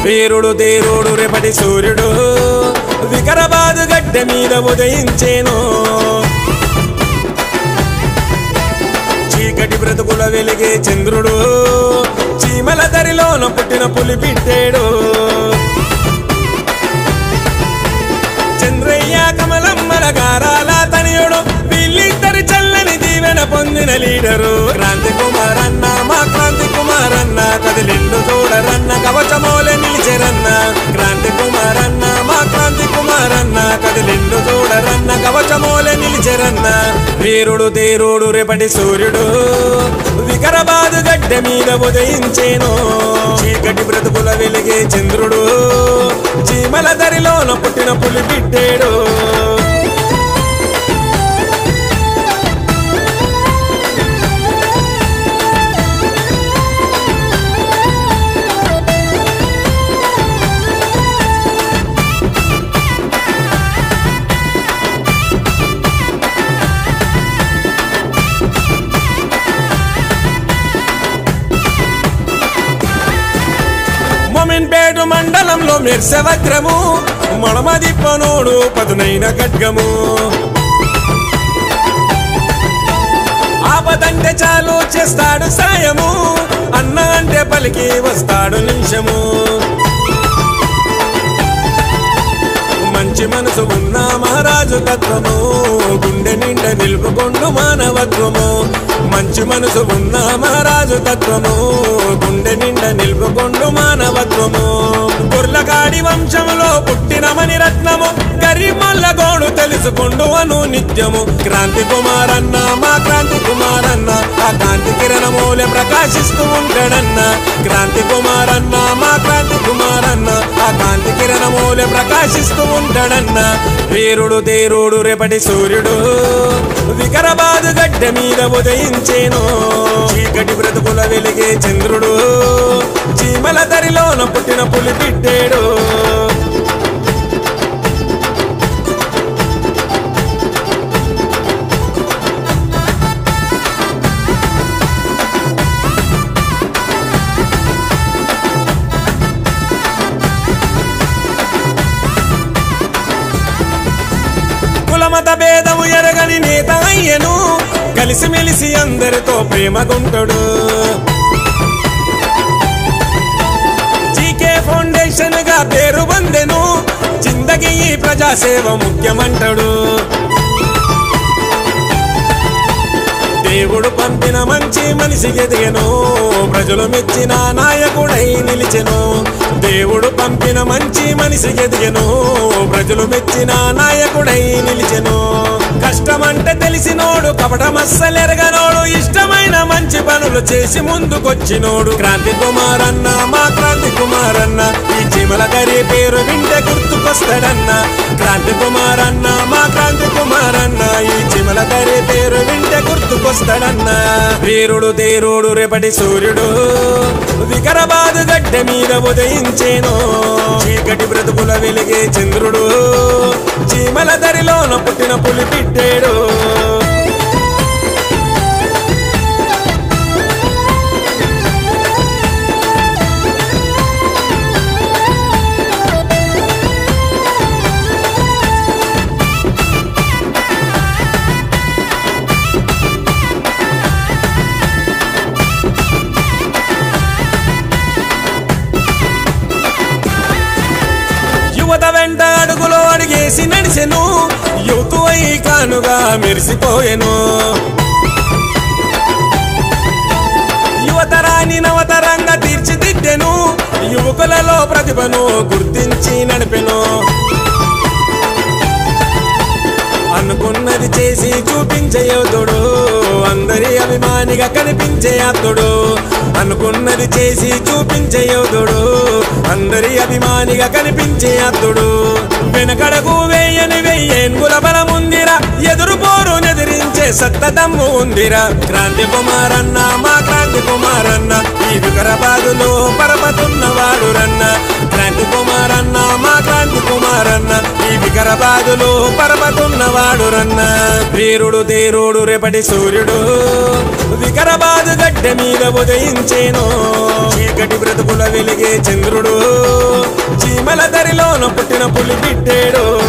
వీరుడు తేరుడు రేపటి సూర్యుడు వికరాబాద్ గడ్డ మీద ఉదయించేను చీకటి బ్రతుకుల వెలిగే చంద్రుడు చీమల దరిలోన పుట్టిన పులి పిట్టేడు చంద్రయ్య కమలమ్మల గారాల తనయుడు వీళ్ళిద్దరి చల్లని దీవెన పొందిన లీడరు క్రాంతి కుమారన్న మా క్రాంతి కుమారన్న కదిలిండు చూడరన్న కవచమోలే నిలిచెరన్న క్రాంతి కుమారన్న మా క్రాంతి కుమారన్న కదిలిండు చూడరన్న కవచమోలే నిలిచెరన్న వీరుడు తేరుడు రేపటి సూర్యుడు వికరాబాద్ గడ్డ మీద ఉదయించేను చీకటి బ్రతుకుల వెలిగే చంద్రుడు చీమల దరిలోన పుట్టిన పులి బిడ్డేడు మొమిన్పేట మండలంలో మెర్సవగ్రము మడమదిప్పనోడు పదునైన ఖడ్గము ఆపదంటే చాలు చేస్తాడు సాయము అన్న అంటే పలికి వస్తాడు నిమిషము మంచి మనసు ఉన్న మహారాజు తత్వము గుండె నిండా నిలుపుకొండు మానవత్వము మంచి మనసు ఉన్న మహారాజు తత్వము గుండె నిండా నిలుపుకొండు మానవత్వము గుర్లకాడి వంశములో పుట్టిన మణి రత్నము గరిమల్ల గోడు తెలుసుకొండు అను నిత్యము క్రాంతి కుమారన్న మా క్రాంతి కుమారన్న ఆ కాంతి కిరణమూలే ప్రకాశిస్తూ ఉంటాడన్న క్రాంతి కుమారన్న మా క్రాంతి కుమారన్న ఆ కాంతి కిరణమూలే ప్రకాశిస్తూ ఉంటాడన్న వీరుడు తేరుడు రేపటి సూర్యుడు వికరాబాద్ గడ్డ మీద ఉదయించేను చీకటి బ్రతుకుల వెలిగే చంద్రుడు చీమల దరిలోన పుట్టిన పులి బిడ్డేడు కులమత భేదము ఎరగని నేత అయ్యను కలిసిమెలిసి అందరితో ప్రేమగుంటడు జీకే ఫౌండేషన్ గా పేరు పొందెను జిందగీ ఈ ప్రజాసేవ ముఖ్యమంటాడు దేవుడు పంపిన మంచి మనిషి ఎదిగెను ప్రజలు మెచ్చిన నాయకుడై నిలిచెను దేవుడు పంపిన మంచి మనిషి ఎదిగెను ప్రజలు మెచ్చిన నాయకుడై నిలిచెను కష్టమంటే తెలిసినోడు కపటమస్సలెరగనోడు ఇష్టమైన మంచి పనులు చేసి ముందుకొచ్చినోడు క్రాంతి కుమారన్న మా క్రాంతి కుమారన్న ఈ చిమల గరి పేరు వింటే గుర్తుకొస్తాడన్న క్రాంతి కుమారన్న మా క్రాంతి కుమారన్న ఈ చిమల గరి పేరు వింటే గుర్తుకొస్తాడన్న వీరుడు తేరుడు రేపటి సూర్యుడు వికరాబాద్ గడ్డ మీద ఉదయించేను చీకటి బ్రతుకుల వెలిగే చంద్రుడు చీమల దరిలోన పుట్టిన పులి బిడ్డేడు యువత వెంట అడుగులో అడిగేసి నడిచెను యువతు అయి కానుగా మెరిసిపోయెను యువతరాన్ని నవతరంగా తీర్చిదిద్దెను యువకులలో ప్రతిభను గుర్తించి నడిపెను అనుకున్నది చేసి చూపించే యోధుడు అందరి అభిమానిగా కనిపించే అతడు అనుకున్నది చేసి చూపించే యోధుడు అందరి అభిమానిగా కనిపించే అతడు వెనకడకు వేయని వెయ్యేన్గుల బలముందిరా ఎదురు పోరు ఎదిరించే సత్తదమ్ము ఉందిరా క్రాంతి కుమారన్న మా క్రాంతి కుమారన్న ఈ వికరాబాదులో పరపతున్నవాడు రన్న క్రాంతి కుమారన్న మా క్రాంతి కుమారన్న ఈ వికరాబాదులో పరపతున్నవాడు రన్న వీరుడు తేరుడు రేపటి సూర్యుడు వికరాబాదు గడ్డ మీద ఉదయించేను చీకటి బ్రతుకుల వెలిగే చంద్రుడు దరిలోన పుట్టిన పులి బిడ్డేడు